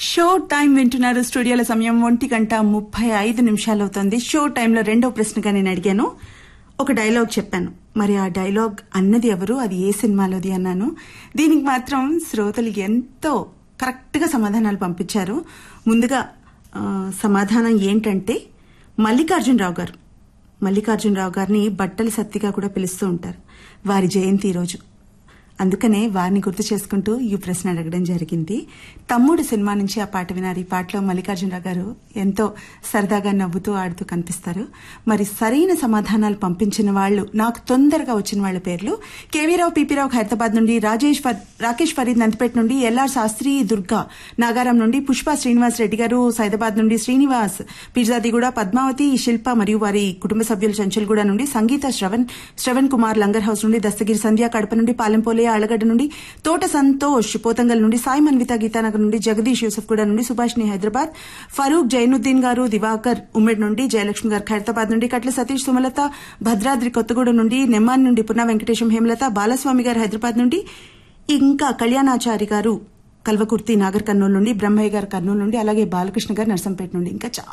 show time వింటున్నారు స్టూడియోల సమయం ఒంటి గంట ముప్పై ఐదు నిమిషాలు అవుతుంది షో టైంలో రెండో ప్రశ్నగా నేను అడిగాను ఒక డైలాగ్ చెప్పాను మరి ఆ డైలాగ్ అన్నది ఎవరు అది ఏ సినిమాలోది అన్నాను దీనికి మాత్రం శ్రోతలు ఎంతో కరెక్ట్ గా సమాధానాలు పంపించారు ముందుగా ఆ, సమాధానం ఏంటంటే మల్లికార్జునరావు గారు మల్లికార్జునరావు గారిని బట్టల సత్తిగా కూడా పిలుస్తూ ఉంటారు వారి జయంతి ఈ రోజు అందుకనే వారిని గుర్తు చేసుకుంటూ ఈ ప్రశ్న అడగడం జరిగింది తమ్ముడు సినిమా నుంచి ఆ పాట వినారు ఈ పాటలో మల్లికార్జునరావు గారు ఎంతో సరదాగా నవ్వుతూ ఆడుతూ కనిపిస్తారు మరి సరైన సమాధానాలు పంపించిన వాళ్ళు నాకు తొందరగా వచ్చిన వాళ్ళ పేర్లు కేవీరావు పీపీరావు హైదరాబాద్ నుండి రాజేష్ ఫర్- రాకేష్ ఫరీద్ నందిపేట నుండి ఎల్ఆర్ శాస్త్రి దుర్గా నాగారం నుండి పుష్ప శ్రీనివాస్ రెడ్డి గారు సైదాబాద్ నుండి శ్రీనివాస్ పిర్జాదిగూడ పద్మావతి శిల్ప మరియు వారి కుటుంబ సభ్యులు చంచల్గూడ నుండి సంగీత శ్రవణ్ శ్రవణ్ కుమార్ లంగర్ హౌస్ నుండి దస్తగిరి సంధ్య కడప నుండి పాలెంపోలే ఆళ్లగడ్డ నుండి తోట సంతోష్ పోతంగల్ నుండి సాయి మన్విత గీతానగర్ నుండి జగదీష్ యూసఫ్ కూడా నుండి సుభాష్ని హైదరాబాద్ ఫరూక్ జైనుద్దీన్ గారు దివాకర్ ఉమ్మడి నుండి జయలక్ష్మి గారు ఖైరతాబాద్ నుండి కట్ల సతీష్ సుమలత భద్రాద్రి కొత్తగూడెం నుండి నెమ్మాన్ నుండి పున్నా వెంకటేశం హేమలత బాలస్వామి గారు హైదరాబాద్ నుండి ఇంకా కళ్యాణాచారి గారు కల్వకుర్తి నాగర్ కర్నూలు నుండి బ్రహ్మయ్య గారు కర్నూలు నుండి అలాగే బాలకృష్ణ గారు నర్సంపేట నుండి ఇంకా